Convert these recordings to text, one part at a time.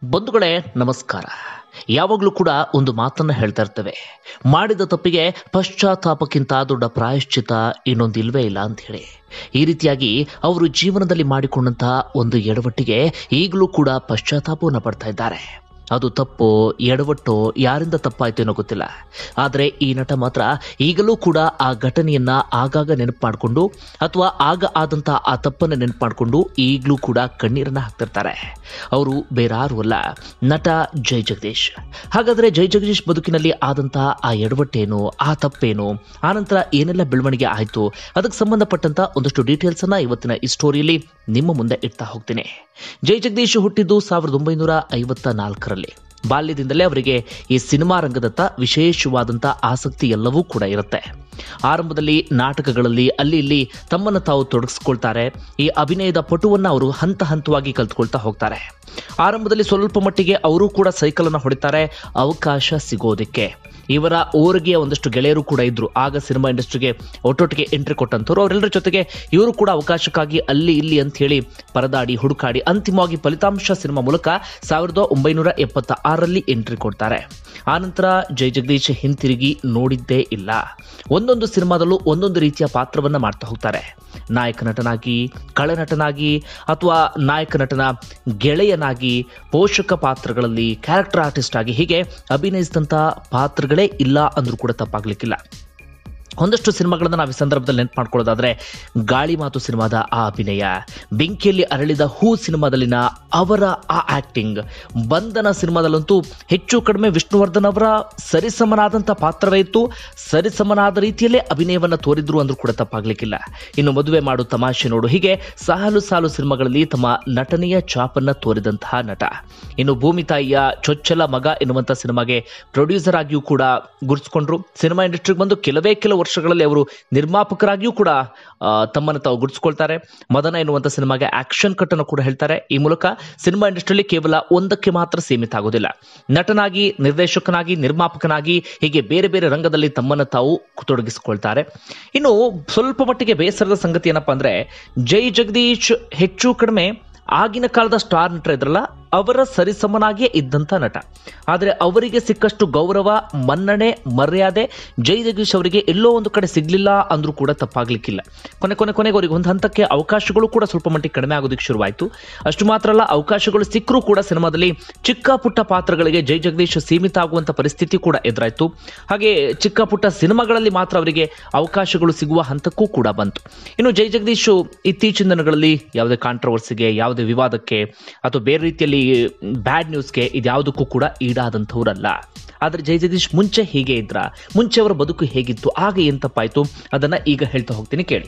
ಬಂಧುಗಳೇ ನಮಸ್ಕಾರ ಯಾವಾಗಲೂ ಕೂಡ ಒಂದು ಮಾತನ್ನ ಹೇಳ್ತಾ ಇರ್ತೇವೆ ಮಾಡಿದ ತಪ್ಪಿಗೆ ಪಶ್ಚಾತ್ತಾಪಕ್ಕಿಂತ ದೊಡ್ಡ ಪ್ರಾಯಶ್ಚಿತ ಇನ್ನೊಂದು ಇಲ್ವೇ ಇಲ್ಲ ಅಂತ ಹೇಳಿ ಈ ರೀತಿಯಾಗಿ ಅವರು ಜೀವನದಲ್ಲಿ ಮಾಡಿಕೊಂಡಂತಹ ಒಂದು ಎಡವಟ್ಟಿಗೆ ಈಗಲೂ ಕೂಡ ಪಶ್ಚಾತ್ತಾಪವನ್ನು ಪಡ್ತಾ ಇದ್ದಾರೆ ಅದು ತಪ್ಪು ಎಡವಟ್ಟು ಯಾರಿಂದ ತಪ್ಪಾಯ್ತು ಏನೋ ಗೊತ್ತಿಲ್ಲ ಆದರೆ ಈ ನಟ ಮಾತ್ರ ಈಗಲೂ ಕೂಡ ಆ ಘಟನೆಯನ್ನ ಆಗಾಗ ನೆನಪು ಮಾಡಿಕೊಂಡು ಅಥವಾ ಆಗ ಆದಂಥ ಆ ತಪ್ಪನ್ನು ನೆನಪು ಮಾಡಿಕೊಂಡು ಈಗಲೂ ಕೂಡ ಕಣ್ಣೀರನ್ನ ಹಾಕ್ತಿರ್ತಾರೆ ಅವರು ಬೇರಾರು ಅಲ್ಲ ನಟ ಜೈ ಜಗದೀಶ್ ಹಾಗಾದ್ರೆ ಜೈ ಜಗದೀಶ್ ಬದುಕಿನಲ್ಲಿ ಆದಂತಹ ಆ ಎಡವಟ್ಟೇನು ಆ ತಪ್ಪೇನು ಆನಂತರ ಏನೆಲ್ಲ ಬೆಳವಣಿಗೆ ಆಯಿತು ಅದಕ್ಕೆ ಸಂಬಂಧಪಟ್ಟಂತ ಒಂದಷ್ಟು ಡೀಟೇಲ್ಸ್ ಅನ್ನ ಇವತ್ತಿನ ಈ ಸ್ಟೋರಿಯಲ್ಲಿ ನಿಮ್ಮ ಮುಂದೆ ಇಡ್ತಾ ಹೋಗ್ತೀನಿ ಜೈ ಜಗದೀಶ್ ಹುಟ್ಟಿದ್ದು ಸಾವಿರದ ಒಂಬೈನೂರ ಐವತ್ತ ನಾಲ್ಕರಲ್ಲಿ ಬಾಲ್ಯದಿಂದಲೇ ಅವರಿಗೆ ಈ ಸಿನಿಮಾ ರಂಗದತ್ತ ವಿಶೇಷವಾದಂಥ ಆಸಕ್ತಿ ಎಲ್ಲವೂ ಕೂಡ ಇರುತ್ತೆ ಆರಂಭದಲ್ಲಿ ನಾಟಕಗಳಲ್ಲಿ ಅಲ್ಲಿ ಇಲ್ಲಿ ತಮ್ಮನ್ನು ತಾವು ತೊಡಗಿಸ್ಕೊಳ್ತಾರೆ ಈ ಅಭಿನಯದ ಪಟುವನ್ನ ಅವರು ಹಂತ ಹಂತವಾಗಿ ಕಲ್ತ್ಕೊಳ್ತಾ ಹೋಗ್ತಾರೆ ಆರಂಭದಲ್ಲಿ ಸ್ವಲ್ಪ ಮಟ್ಟಿಗೆ ಅವರು ಕೂಡ ಸೈಕಲನ್ನು ಹೊಡಿತಾರೆ ಅವಕಾಶ ಸಿಗೋದಕ್ಕೆ ಇವರ ಊರಿಗೆ ಒಂದಷ್ಟು ಗೆಳೆಯರು ಕೂಡ ಇದ್ರು ಆಗ ಸಿನಿಮಾ ಇಂಡಸ್ಟ್ರಿಗೆ ಒಟ್ಟೊಟ್ಟಿಗೆ ಎಂಟ್ರಿ ಕೊಟ್ಟಂತವ್ರು ಅವರೆಲ್ಲರ ಜೊತೆಗೆ ಇವರು ಕೂಡ ಅವಕಾಶಕ್ಕಾಗಿ ಅಲ್ಲಿ ಇಲ್ಲಿ ಅಂತ ಹೇಳಿ ಪರದಾಡಿ ಹುಡುಕಾಡಿ ಅಂತಿಮವಾಗಿ ಫಲಿತಾಂಶ ಸಿನಿಮಾ ಮೂಲಕ ಸಾವಿರದ ಒಂಬೈನೂರ ಎಪ್ಪತ್ತ ಆರರಲ್ಲಿ ಎಂಟ್ರಿ ಕೊಡ್ತಾರೆ ಆನಂತರ ಜೈ ಜಗದೀಶ್ ಹಿಂತಿರುಗಿ ನೋಡಿದ್ದೇ ಇಲ್ಲ ಒಂದೊಂದು ಸಿನಿಮಾದಲ್ಲೂ ಒಂದೊಂದು ರೀತಿಯ ಪಾತ್ರವನ್ನ ಮಾಡ್ತಾ ಹೋಗ್ತಾರೆ ನಾಯಕ ನಟನಾಗಿ ಕಳನಟನಾಗಿ ಅಥವಾ ನಾಯಕ ನಟನ ಗೆಳೆಯನಾಗಿ ಪೋಷಕ ಪಾತ್ರಗಳಲ್ಲಿ ಕ್ಯಾರೆಕ್ಟರ್ ಆರ್ಟಿಸ್ಟ್ ಆಗಿ ಹೀಗೆ ಅಭಿನಯಿಸಿದಂಥ ಪಾತ್ರಗಳೇ ಇಲ್ಲ ಅಂದ್ರೂ ಕೂಡ ತಪ್ಪಾಗ್ಲಿಕ್ಕಿಲ್ಲ ಒಂದಷ್ಟು ಸಿನಿಮಾಗಳನ್ನ ನಾವು ಈ ಸಂದರ್ಭದಲ್ಲಿ ನೆನಪು ಮಾಡ್ಕೊಳ್ಳೋದಾದ್ರೆ ಗಾಳಿ ಮಾತು ಸಿನಿಮಾದ ಆ ಅಭಿನಯ ಬೆಂಕಿಯಲ್ಲಿ ಅರಳಿದ ಹೂ ಸಿನಿಮಾದಲ್ಲಿನ ಅವರ ಆ ಆಕ್ಟಿಂಗ್ ಬಂಧನ ಸಿನಿಮಾದಲ್ಲಂತೂ ಹೆಚ್ಚು ಕಡಿಮೆ ವಿಷ್ಣುವರ್ಧನ್ ಅವರ ಸರಿಸಮನಾದಂಥ ಪಾತ್ರವೇ ಇತ್ತು ಸರಿಸಮನಾದ ರೀತಿಯಲ್ಲೇ ಅಭಿನಯವನ್ನು ತೋರಿದ್ರು ಅಂದ್ರೂ ಕೂಡ ತಪ್ಪಾಗ್ಲಿಕ್ಕಿಲ್ಲ ಇನ್ನು ಮದುವೆ ಮಾಡು ತಮಾಷೆ ನೋಡು ಹೀಗೆ ಸಾಲು ಸಾಲು ಸಿನಿಮಾಗಳಲ್ಲಿ ತಮ್ಮ ನಟನೆಯ ಚಾಪನ್ನ ತೋರಿದಂತಹ ನಟ ಇನ್ನು ಭೂಮಿ ತಾಯಿಯ ಚೊಚ್ಚಲ ಮಗ ಎನ್ನುವಂಥ ಸಿನಿಮಾಗೆ ಪ್ರೊಡ್ಯೂಸರ್ ಆಗಿಯೂ ಕೂಡ ಗುರುತಿಸ್ಕೊಂಡ್ರು ಸಿನಿಮಾ ಇಂಡಸ್ಟ್ರಿಗೆ ಬಂದು ಕೆಲವೇ ಕೆಲವು ವರ್ಷಗಳಲ್ಲಿ ಅವರು ನಿರ್ಮಾಪಕರಾಗಿಯೂ ಕೂಡ ಆ, ತಮ್ಮನ್ನು ತಾವು ಗುರುತಿಸ್ಕೊಳ್ತಾರೆ ಮದನ ಎನ್ನುವಂಥ ಸಿನಿಮಾಗೆ ಆಕ್ಷನ್ ಕಟ್ ಅನ್ನು ಕೂಡ ಹೇಳ್ತಾರೆ ಈ ಮೂಲಕ ಸಿನಿಮಾ ಇಂಡಸ್ಟ್ರಿಯಲ್ಲಿ ಕೇವಲ ಒಂದಕ್ಕೆ ಮಾತ್ರ ಸೀಮಿತ ಆಗೋದಿಲ್ಲ ನಟನಾಗಿ ನಿರ್ದೇಶಕನಾಗಿ ನಿರ್ಮಾಪಕನಾಗಿ ಹೀಗೆ ಬೇರೆ ಬೇರೆ ರಂಗದಲ್ಲಿ ತಮ್ಮನ್ನು ತಾವು ತೊಡಗಿಸಿಕೊಳ್ತಾರೆ ಇನ್ನು ಸ್ವಲ್ಪ ಮಟ್ಟಿಗೆ ಬೇಸರದ ಸಂಗತಿ ಏನಪ್ಪಾ ಅಂದ್ರೆ ಜೈ ಜಗದೀಶ್ ಹೆಚ್ಚು ಕಡಿಮೆ ಆಗಿನ ಕಾಲದ ಸ್ಟಾರ್ ನಟರ ಇದ್ರಲ್ಲ ಅವರ ಸರಿಸಮನಾಗಿಯೇ ಇದ್ದಂಥ ನಟ ಆದರೆ ಅವರಿಗೆ ಸಿಕ್ಕಷ್ಟು ಗೌರವ ಮನ್ನಣೆ ಮರ್ಯಾದೆ ಜೈ ಜಗದೀಶ್ ಅವರಿಗೆ ಎಲ್ಲೋ ಒಂದು ಕಡೆ ಸಿಗ್ಲಿಲ್ಲ ಅಂದ್ರೂ ಕೂಡ ತಪ್ಪಾಗ್ಲಿಕ್ಕಿಲ್ಲ ಕೊನೆ ಕೊನೆ ಕೊನೆಗೆ ಅವರಿಗೆ ಒಂದು ಹಂತಕ್ಕೆ ಅವಕಾಶಗಳು ಕೂಡ ಸ್ವಲ್ಪ ಮಟ್ಟಿಗೆ ಕಡಿಮೆ ಆಗೋದಕ್ಕೆ ಶುರುವಾಯಿತು ಅಷ್ಟು ಮಾತ್ರ ಅಲ್ಲ ಅವಕಾಶಗಳು ಸಿಕ್ಕರೂ ಕೂಡ ಸಿನಿಮಾದಲ್ಲಿ ಚಿಕ್ಕ ಪುಟ್ಟ ಪಾತ್ರಗಳಿಗೆ ಜೈ ಜಗದೀಶ್ ಸೀಮಿತ ಆಗುವಂತ ಪರಿಸ್ಥಿತಿ ಕೂಡ ಎದುರಾಯಿತು ಹಾಗೆ ಚಿಕ್ಕ ಪುಟ್ಟ ಸಿನಿಮಾಗಳಲ್ಲಿ ಮಾತ್ರ ಅವರಿಗೆ ಅವಕಾಶಗಳು ಸಿಗುವ ಹಂತಕ್ಕೂ ಕೂಡ ಬಂತು ಇನ್ನು ಜೈ ಜಗದೀಶ್ ಇತ್ತೀಚಿನ ದಿನಗಳಲ್ಲಿ ಯಾವುದೇ ಕಾಂಟ್ರವರ್ಸಿಗೆ ಯಾವುದೇ ವಿವಾದಕ್ಕೆ ಅಥವಾ ಬೇರೆ ರೀತಿಯಲ್ಲಿ ಬ್ಯಾಡ್ ನ್ಯೂಸ್ಗೆ ಇದ್ಯಾವುದಕ್ಕೂ ಕೂಡ ಈಡಾದಂಥವ್ರಲ್ಲ ಆದರೆ ಜೈ ಜಗದೀಶ್ ಮುಂಚೆ ಹೀಗೆ ಇದ್ರ ಮುಂಚೆ ಅವರ ಬದುಕು ಹೇಗಿತ್ತು ಆಗ ಏನ್ ತಪ್ಪಾಯ್ತು ಅದನ್ನ ಈಗ ಹೇಳ್ತಾ ಹೋಗ್ತೀನಿ ಕೇಳಿ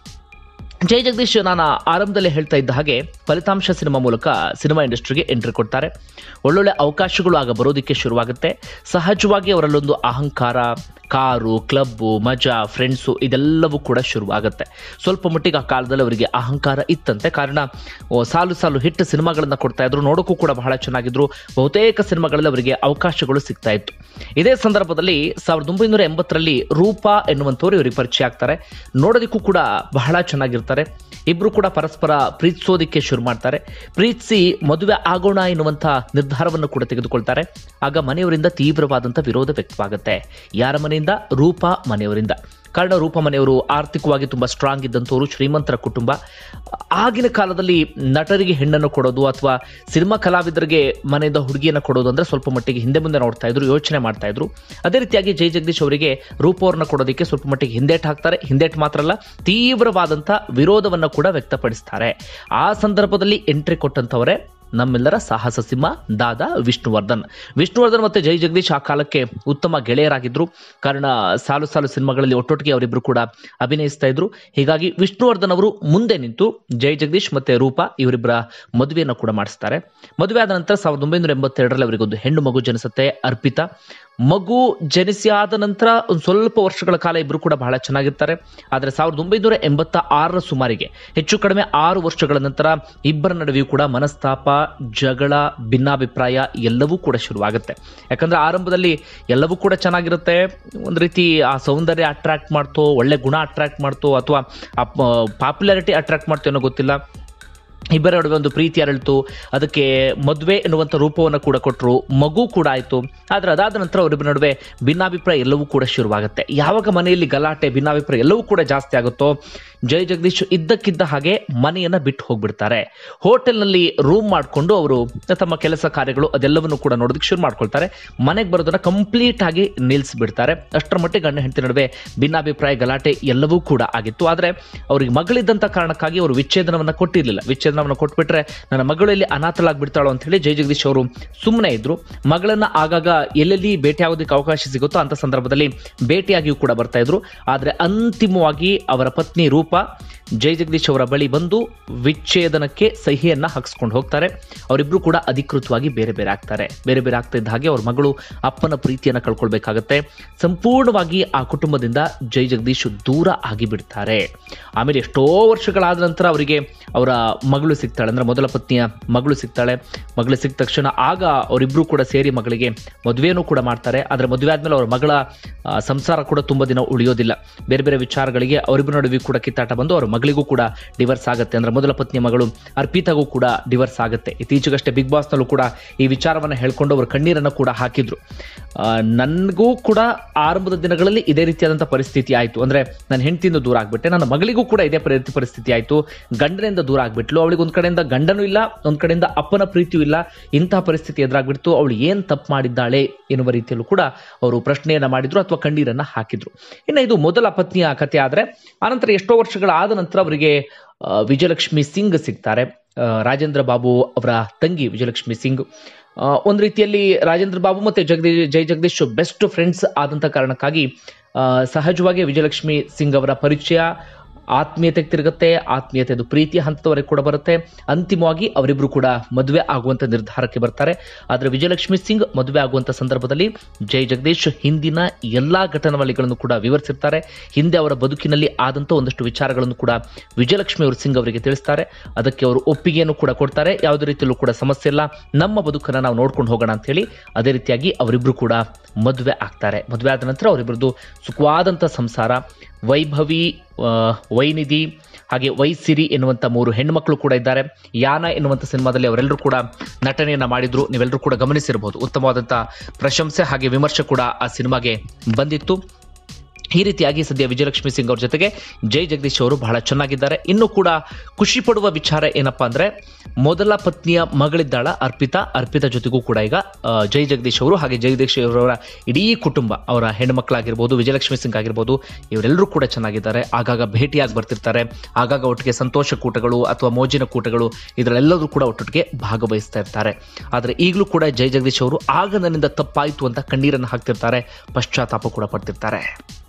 ಜೈ ಜಗದೀಶ್ ನಾನು ಆರಂಭದಲ್ಲೇ ಹೇಳ್ತಾ ಇದ್ದ ಹಾಗೆ ಫಲಿತಾಂಶ ಸಿನಿಮಾ ಮೂಲಕ ಸಿನಿಮಾ ಇಂಡಸ್ಟ್ರಿಗೆ ಎಂಟ್ರಿ ಕೊಡ್ತಾರೆ ಒಳ್ಳೊಳ್ಳೆ ಅವಕಾಶಗಳು ಆಗ ಬರೋದಕ್ಕೆ ಶುರುವಾಗುತ್ತೆ ಸಹಜವಾಗಿ ಅವರಲ್ಲೊಂದು ಅಹಂಕಾರ ಕಾರು ಕ್ಲಬ್ಬು ಮಜಾ ಫ್ರೆಂಡ್ಸು ಇದೆಲ್ಲವೂ ಕೂಡ ಶುರುವಾಗುತ್ತೆ ಸ್ವಲ್ಪ ಮಟ್ಟಿಗೆ ಆ ಕಾಲದಲ್ಲಿ ಅವರಿಗೆ ಅಹಂಕಾರ ಇತ್ತಂತೆ ಕಾರಣ ಓ, ಸಾಲು ಸಾಲು ಹಿಟ್ ಸಿನಿಮಾಗಳನ್ನ ಕೊಡ್ತಾ ಇದ್ರು ನೋಡೋಕ್ಕೂ ಕೂಡ ಬಹಳ ಚೆನ್ನಾಗಿದ್ರು ಬಹುತೇಕ ಸಿನಿಮಾಗಳಲ್ಲಿ ಅವರಿಗೆ ಅವಕಾಶಗಳು ಸಿಗ್ತಾ ಇತ್ತು ಇದೇ ಸಂದರ್ಭದಲ್ಲಿ ಸಾವಿರದ ಒಂಬೈನೂರ ಎಂಬತ್ತರಲ್ಲಿ ರೂಪಾ ಎನ್ನುವಂಥವ್ರು ಇವರಿಗೆ ಪರಿಚಯ ಆಗ್ತಾರೆ ನೋಡೋದಕ್ಕೂ ಕೂಡ ಬಹಳ ಚೆನ್ನಾಗಿರ್ತಾರೆ ಇಬ್ರು ಕೂಡ ಪರಸ್ಪರ ಪ್ರೀತಿಸೋದಿಕ್ಕೆ ಶುರು ಮಾಡ್ತಾರೆ ಪ್ರೀತಿಸಿ ಮದುವೆ ಆಗೋಣ ಎನ್ನುವಂಥ ನಿರ್ಧಾರವನ್ನು ಕೂಡ ತೆಗೆದುಕೊಳ್ತಾರೆ ಆಗ ಮನೆಯವರಿಂದ ತೀವ್ರವಾದಂಥ ವಿರೋಧ ವ್ಯಕ್ತವಾಗುತ್ತೆ ಯಾರ ಮನೆಯಿಂದ ರೂಪಾ ಮನೆಯವರಿಂದ ಕಾರಣ ರೂಪ ಮನೆಯವರು ಆರ್ಥಿಕವಾಗಿ ತುಂಬಾ ಸ್ಟ್ರಾಂಗ್ ಇದ್ದಂಥವ್ರು ಶ್ರೀಮಂತರ ಕುಟುಂಬ ಆಗಿನ ಕಾಲದಲ್ಲಿ ನಟರಿಗೆ ಹೆಣ್ಣನ್ನು ಕೊಡೋದು ಅಥವಾ ಸಿನಿಮಾ ಕಲಾವಿದರಿಗೆ ಮನೆಯಿಂದ ಹುಡುಗಿಯನ್ನು ಕೊಡೋದು ಅಂದ್ರೆ ಸ್ವಲ್ಪ ಮಟ್ಟಿಗೆ ಹಿಂದೆ ಮುಂದೆ ನೋಡ್ತಾ ಇದ್ರು ಯೋಚನೆ ಮಾಡ್ತಾ ಇದ್ರು ಅದೇ ರೀತಿಯಾಗಿ ಜೈ ಜಗದೀಶ್ ಅವರಿಗೆ ರೂಪ ಅವ್ರನ್ನ ಕೊಡೋದಕ್ಕೆ ಸ್ವಲ್ಪ ಮಟ್ಟಿಗೆ ಹಿಂದೇಟ್ ಹಾಕ್ತಾರೆ ಹಿಂದೇಟ್ ಮಾತ್ರ ಅಲ್ಲ ತೀವ್ರವಾದಂಥ ವಿರೋಧವನ್ನ ಕೂಡ ವ್ಯಕ್ತಪಡಿಸ್ತಾರೆ ಆ ಸಂದರ್ಭದಲ್ಲಿ ಎಂಟ್ರಿ ಕೊಟ್ಟಂತವರೇ ನಮ್ಮೆಲ್ಲರ ಸಾಹಸ ಸಿಂಹ ದಾದಾ ವಿಷ್ಣುವರ್ಧನ್ ವಿಷ್ಣುವರ್ಧನ್ ಮತ್ತೆ ಜೈ ಜಗದೀಶ್ ಆ ಕಾಲಕ್ಕೆ ಉತ್ತಮ ಗೆಳೆಯರಾಗಿದ್ರು ಕಾರಣ ಸಾಲು ಸಾಲು ಸಿನಿಮಾಗಳಲ್ಲಿ ಒಟ್ಟೊಟ್ಟಿಗೆ ಅವರಿಬ್ರು ಕೂಡ ಅಭಿನಯಿಸ್ತಾ ಇದ್ರು ಹೀಗಾಗಿ ವಿಷ್ಣುವರ್ಧನ್ ಅವರು ಮುಂದೆ ನಿಂತು ಜೈ ಜಗದೀಶ್ ಮತ್ತೆ ರೂಪಾ ಇವರಿಬ್ಬರ ಮದುವೆಯನ್ನು ಕೂಡ ಮಾಡಿಸ್ತಾರೆ ಮದುವೆ ಆದ ನಂತರ ಸಾವಿರದ ಒಂಬೈನೂರ ಎಂಬತ್ತೆರಡರಲ್ಲಿ ಅವರಿಗೊಂದು ಹೆಣ್ಣು ಮಗು ಜನಿಸುತ್ತೆ ಅರ್ಪಿತಾ ಮಗು ಜನಿಸಿ ಆದ ನಂತರ ಒಂದು ಸ್ವಲ್ಪ ವರ್ಷಗಳ ಕಾಲ ಇಬ್ರು ಕೂಡ ಬಹಳ ಚೆನ್ನಾಗಿರ್ತಾರೆ ಆದರೆ ಸಾವಿರದ ಒಂಬೈನೂರ ಎಂಬತ್ತ ಆರರ ಸುಮಾರಿಗೆ ಹೆಚ್ಚು ಕಡಿಮೆ ಆರು ವರ್ಷಗಳ ನಂತರ ಇಬ್ಬರ ನಡುವೆಯೂ ಕೂಡ ಮನಸ್ತಾಪ ಜಗಳ ಭಿನ್ನಾಭಿಪ್ರಾಯ ಎಲ್ಲವೂ ಕೂಡ ಶುರುವಾಗುತ್ತೆ ಯಾಕಂದ್ರೆ ಆರಂಭದಲ್ಲಿ ಎಲ್ಲವೂ ಕೂಡ ಚೆನ್ನಾಗಿರುತ್ತೆ ಒಂದು ರೀತಿ ಆ ಸೌಂದರ್ಯ ಅಟ್ರಾಕ್ಟ್ ಮಾಡ್ತೋ ಒಳ್ಳೆ ಗುಣ ಅಟ್ರಾಕ್ಟ್ ಮಾಡ್ತೋ ಅಥವಾ ಆ ಪಾಪ್ಯುಲಾರಿಟಿ ಅಟ್ರಾಕ್ಟ್ ಮಾಡ್ತೋ ಏನೋ ಗೊತ್ತಿಲ್ಲ ಇಬ್ಬರ ನಡುವೆ ಒಂದು ಪ್ರೀತಿ ಅರಳಿತು ಅದಕ್ಕೆ ಮದುವೆ ಎನ್ನುವಂಥ ರೂಪವನ್ನು ಕೂಡ ಕೊಟ್ಟರು ಮಗು ಕೂಡ ಆಯಿತು ಆದರೆ ಅದಾದ ನಂತರ ಅವರಿಬ್ಬರ ನಡುವೆ ಭಿನ್ನಾಭಿಪ್ರಾಯ ಎಲ್ಲವೂ ಕೂಡ ಶುರುವಾಗುತ್ತೆ ಯಾವಾಗ ಮನೆಯಲ್ಲಿ ಗಲಾಟೆ ಭಿನ್ನಾಭಿಪ್ರಾಯ ಎಲ್ಲವೂ ಕೂಡ ಜಾಸ್ತಿ ಆಗುತ್ತೋ ಜೈ ಜಗದೀಶ್ ಇದ್ದಕ್ಕಿದ್ದ ಹಾಗೆ ಮನೆಯನ್ನ ಬಿಟ್ಟು ಹೋಗ್ಬಿಡ್ತಾರೆ ಹೋಟೆಲ್ನಲ್ಲಿ ರೂಮ್ ಮಾಡಿಕೊಂಡು ಅವರು ತಮ್ಮ ಕೆಲಸ ಕಾರ್ಯಗಳು ಅದೆಲ್ಲವನ್ನು ಕೂಡ ನೋಡೋದಕ್ಕೆ ಶುರು ಮಾಡ್ಕೊಳ್ತಾರೆ ಮನೆಗೆ ಬರೋದನ್ನ ಕಂಪ್ಲೀಟ್ ಆಗಿ ನಿಲ್ಲಿಸ್ಬಿಡ್ತಾರೆ ಅಷ್ಟರ ಮಟ್ಟಿಗೆ ಗಂಡ ಹೆಂಡತಿ ನಡುವೆ ಭಿನ್ನಾಭಿಪ್ರಾಯ ಗಲಾಟೆ ಎಲ್ಲವೂ ಕೂಡ ಆಗಿತ್ತು ಆದರೆ ಅವರಿಗೆ ಮಗಳಿದ್ದಂಥ ಕಾರಣಕ್ಕಾಗಿ ಅವರು ವಿಚ್ಛೇದನವನ್ನ ಕೊಟ್ಟಿರಲಿಲ್ಲ ವಿಚ್ಛೇದನವನ್ನು ಕೊಟ್ಬಿಟ್ರೆ ನನ್ನ ಮಗಳು ಎಲ್ಲಿ ಅನಾಥಲಾಗ್ಬಿಡ್ತಾಳೋ ಅಂತ ಹೇಳಿ ಜೈ ಜಗದೀಶ್ ಅವರು ಸುಮ್ಮನೆ ಇದ್ರು ಮಗಳನ್ನ ಆಗಾಗ ಎಲ್ಲೆಲ್ಲಿ ಭೇಟಿ ಆಗೋದಕ್ಕೆ ಅವಕಾಶ ಸಿಗುತ್ತೋ ಅಂತ ಸಂದರ್ಭದಲ್ಲಿ ಭೇಟಿಯಾಗಿಯೂ ಕೂಡ ಬರ್ತಾ ಇದ್ರು ಆದರೆ ಅಂತಿಮವಾಗಿ ಅವರ ಪತ್ನಿ ರೂಪ ಜೈ ಜಗದೀಶ್ ಅವರ ಬಳಿ ಬಂದು ವಿಚ್ಛೇದನಕ್ಕೆ ಸಹಿಯನ್ನ ಹಾಕಿಸ್ಕೊಂಡು ಹೋಗ್ತಾರೆ ಅವರಿಬ್ರು ಕೂಡ ಅಧಿಕೃತವಾಗಿ ಬೇರೆ ಬೇರೆ ಆಗ್ತಾರೆ ಬೇರೆ ಬೇರೆ ಆಗ್ತಾ ಇದ್ದ ಹಾಗೆ ಅವ್ರ ಮಗಳು ಅಪ್ಪನ ಪ್ರೀತಿಯನ್ನ ಕಳ್ಕೊಳ್ಬೇಕಾಗತ್ತೆ ಸಂಪೂರ್ಣವಾಗಿ ಆ ಕುಟುಂಬದಿಂದ ಜೈ ಜಗದೀಶ್ ದೂರ ಆಗಿಬಿಡ್ತಾರೆ ಆಮೇಲೆ ಎಷ್ಟೋ ವರ್ಷಗಳಾದ ನಂತರ ಅವರಿಗೆ ಅವರ ಮಗಳು ಸಿಗ್ತಾಳೆ ಅಂದ್ರೆ ಮೊದಲ ಪತ್ನಿಯ ಮಗಳು ಸಿಗ್ತಾಳೆ ಮಗಳು ಸಿಕ್ಕ ತಕ್ಷಣ ಆಗ ಅವರಿಬ್ರು ಕೂಡ ಸೇರಿ ಮಗಳಿಗೆ ಮದುವೆನೂ ಕೂಡ ಮಾಡ್ತಾರೆ ಆದರೆ ಮದುವೆ ಆದ್ಮೇಲೆ ಅವರ ಮಗಳ ಆ, ಸಂಸಾರ ಕೂಡ ತುಂಬಾ ದಿನ ಉಳಿಯೋದಿಲ್ಲ ಬೇರೆ ಬೇರೆ ವಿಚಾರಗಳಿಗೆ ಅವರಿಬ್ಬರ ನಡುವೆ ಕೂಡ ಕಿತ್ತಾಟ ಬಂದು ಅವರ ಮಗಳಿಗೂ ಕೂಡ ಡಿವರ್ಸ್ ಆಗುತ್ತೆ ಅಂದ್ರೆ ಮೊದಲ ಪತ್ನಿಯ ಮಗಳು ಅರ್ಪಿತಾಗೂ ಕೂಡ ಡಿವರ್ಸ್ ಆಗುತ್ತೆ ಇತ್ತೀಚೆಗಷ್ಟೇ ಬಿಗ್ ಬಾಸ್ನಲ್ಲೂ ಕೂಡ ಈ ವಿಚಾರವನ್ನು ಹೇಳ್ಕೊಂಡು ಅವರು ಕಣ್ಣೀರನ್ನು ಕೂಡ ಹಾಕಿದ್ರು ಆ, ನನಗೂ ಕೂಡ ಆರಂಭದ ದಿನಗಳಲ್ಲಿ ಇದೇ ರೀತಿಯಾದಂಥ ಪರಿಸ್ಥಿತಿ ಆಯಿತು ಅಂದ್ರೆ ನನ್ನ ಹೆಂಡತಿಯಿಂದ ದೂರ ಆಗ್ಬಿಟ್ಟೆ ನನ್ನ ಮಗಳಿಗೂ ಕೂಡ ಇದೇ ಪರಿ- ಪರಿಸ್ಥಿತಿ ಆಯಿತು ಗಂಡನಿಂದ ದೂರ ಆಗ್ಬಿಟ್ಲು ಅವಳಿಗೆ ಒಂದ್ ಕಡೆಯಿಂದ ಗಂಡನೂ ಇಲ್ಲ ಒಂದ್ ಕಡೆಯಿಂದ ಅಪ್ಪನ ಪ್ರೀತಿಯೂ ಇಲ್ಲ ಇಂತಹ ಪರಿಸ್ಥಿತಿ ಎದುರಾಗ್ಬಿಡ್ತು ಅವಳು ಏನ್ ತಪ್ಪು ಮಾಡಿದ್ದಾಳೆ ಎನ್ನುವ ರೀತಿಯಲ್ಲೂ ಕೂಡ ಅವರು ಪ್ರಶ್ನೆಯನ್ನ ಮಾಡಿದ್ರು ಅಥವಾ ಕಣ್ಣೀರನ್ನ ಹಾಕಿದ್ರು ಇನ್ನು ಇದು ಮೊದಲ ಪತ್ನಿಯ ಕಥೆ ಆದ್ರೆ ಆನಂತರ ಎಷ್ಟೋ ವರ್ಷಗಳಾದ ನಂತರ ಅವರಿಗೆ ಆ, ವಿಜಯಲಕ್ಷ್ಮಿ ಸಿಂಗ್ ಸಿಗ್ತಾರೆ ಆ, ರಾಜೇಂದ್ರ ಬಾಬು ಅವರ ತಂಗಿ ವಿಜಯಲಕ್ಷ್ಮಿ ಸಿಂಗ್ ಆ, ಒಂದ್ ರೀತಿಯಲ್ಲಿ ರಾಜೇಂದ್ರ ಬಾಬು ಮತ್ತೆ ಜಗದೀಶ್ ಜೈ ಜಗದೀಶ್ ಬೆಸ್ಟ್ ಫ್ರೆಂಡ್ಸ್ ಆದಂತ ಕಾರಣಕ್ಕಾಗಿ ಆ, ಸಹಜವಾಗಿ ವಿಜಯಲಕ್ಷ್ಮಿ ಸಿಂಗ್ ಅವರ ಪರಿಚಯ ಆತ್ಮೀಯತೆಗೆ ತಿರುಗುತ್ತೆ ಆತ್ಮೀಯತೆ ಅದು ಪ್ರೀತಿಯ ಹಂತದವರೆಗೆ ಕೂಡ ಬರುತ್ತೆ ಅಂತಿಮವಾಗಿ ಅವರಿಬ್ರು ಕೂಡ ಮದುವೆ ಆಗುವಂತ ನಿರ್ಧಾರಕ್ಕೆ ಬರ್ತಾರೆ ಆದ್ರೆ ವಿಜಯಲಕ್ಷ್ಮಿ ಸಿಂಗ್ ಮದುವೆ ಆಗುವಂತ ಸಂದರ್ಭದಲ್ಲಿ ಜೈ ಜಗದೀಶ್ ಹಿಂದಿನ ಎಲ್ಲಾ ಘಟನಾವಳಿಗಳನ್ನು ಕೂಡ ವಿವರಿಸಿರ್ತಾರೆ ಹಿಂದೆ ಅವರ ಬದುಕಿನಲ್ಲಿ ಆದಂತ ಒಂದಷ್ಟು ವಿಚಾರಗಳನ್ನು ಕೂಡ ವಿಜಯಲಕ್ಷ್ಮಿ ಅವರು ಸಿಂಗ್ ಅವರಿಗೆ ತಿಳಿಸ್ತಾರೆ ಅದಕ್ಕೆ ಅವರು ಒಪ್ಪಿಗೆಯನ್ನು ಕೂಡ ಕೊಡ್ತಾರೆ ಯಾವುದೇ ರೀತಿಯಲ್ಲೂ ಕೂಡ ಸಮಸ್ಯೆ ಇಲ್ಲ ನಮ್ಮ ಬದುಕನ್ನು ನಾವು ನೋಡ್ಕೊಂಡು ಹೋಗೋಣ ಅಂತ ಹೇಳಿ ಅದೇ ರೀತಿಯಾಗಿ ಅವರಿಬ್ರು ಕೂಡ ಮದುವೆ ಆಗ್ತಾರೆ ಮದುವೆ ಆದ ನಂತರ ಅವರಿಬ್ಬರದು ಸುಖವಾದಂಥ ಸಂಸಾರ ವೈಭವಿ ಆ, ವೈನಿಧಿ ಹಾಗೆ ವೈಸಿರಿ ಎನ್ನುವಂಥ ಮೂರು ಹೆಣ್ಮಕ್ಳು ಕೂಡ ಇದ್ದಾರೆ ಯಾನ ಎನ್ನುವಂಥ ಸಿನಿಮಾದಲ್ಲಿ ಅವರೆಲ್ಲರೂ ಕೂಡ ನಟನೆಯನ್ನ ಮಾಡಿದ್ರು ನೀವೆಲ್ಲರೂ ಕೂಡ ಗಮನಿಸಿರಬಹುದು ಉತ್ತಮವಾದಂಥ ಪ್ರಶಂಸೆ ಹಾಗೆ ವಿಮರ್ಶೆ ಕೂಡ ಆ ಸಿನಿಮಾಗೆ ಬಂದಿತ್ತು ಈ ರೀತಿಯಾಗಿ ಸದ್ಯ ವಿಜಯಲಕ್ಷ್ಮಿ ಸಿಂಗ್ ಅವ್ರ ಜೊತೆಗೆ ಜೈ ಜಗದೀಶ್ ಅವರು ಬಹಳ ಚೆನ್ನಾಗಿದ್ದಾರೆ ಇನ್ನು ಕೂಡ ಖುಷಿ ಪಡುವ ವಿಚಾರ ಏನಪ್ಪಾ ಅಂದ್ರೆ ಮೊದಲ ಪತ್ನಿಯ ಮಗಳಿದ್ದಾಳ ಅರ್ಪಿತಾ ಅರ್ಪಿತಾ ಜೊತೆಗೂ ಕೂಡ ಈಗ ಆ, ಜೈ ಜಗದೀಶ್ ಅವರು ಹಾಗೆ ಜಗದೀಶ್ ಅವರವರ ಇಡೀ ಕುಟುಂಬ ಅವರ ಹೆಣ್ಮಕ್ಳಾಗಿರ್ಬೋದು ವಿಜಯಲಕ್ಷ್ಮಿ ಸಿಂಗ್ ಆಗಿರ್ಬೋದು ಇವರೆಲ್ಲರೂ ಕೂಡ ಚೆನ್ನಾಗಿದ್ದಾರೆ ಆಗಾಗ ಭೇಟಿಯಾಗಿ ಬರ್ತಿರ್ತಾರೆ ಆಗಾಗ ಒಟ್ಟಿಗೆ ಸಂತೋಷ ಕೂಟಗಳು ಅಥವಾ ಮೋಜಿನ ಕೂಟಗಳು ಇದರಲ್ಲೆಲ್ಲರೂ ಕೂಡ ಒಟ್ಟೊಟ್ಟಿಗೆ ಭಾಗವಹಿಸ್ತಾ ಇರ್ತಾರೆ ಆದರೆ ಈಗಲೂ ಕೂಡ ಜೈ ಜಗದೀಶ್ ಅವರು ಆಗ ನನ್ನಿಂದ ತಪ್ಪಾಯಿತು ಅಂತ ಕಣ್ಣೀರನ್ನು ಹಾಕ್ತಿರ್ತಾರೆ ಪಶ್ಚಾತ್ತಾಪ ಕೂಡ ಪಡ್ತಿರ್ತಾರೆ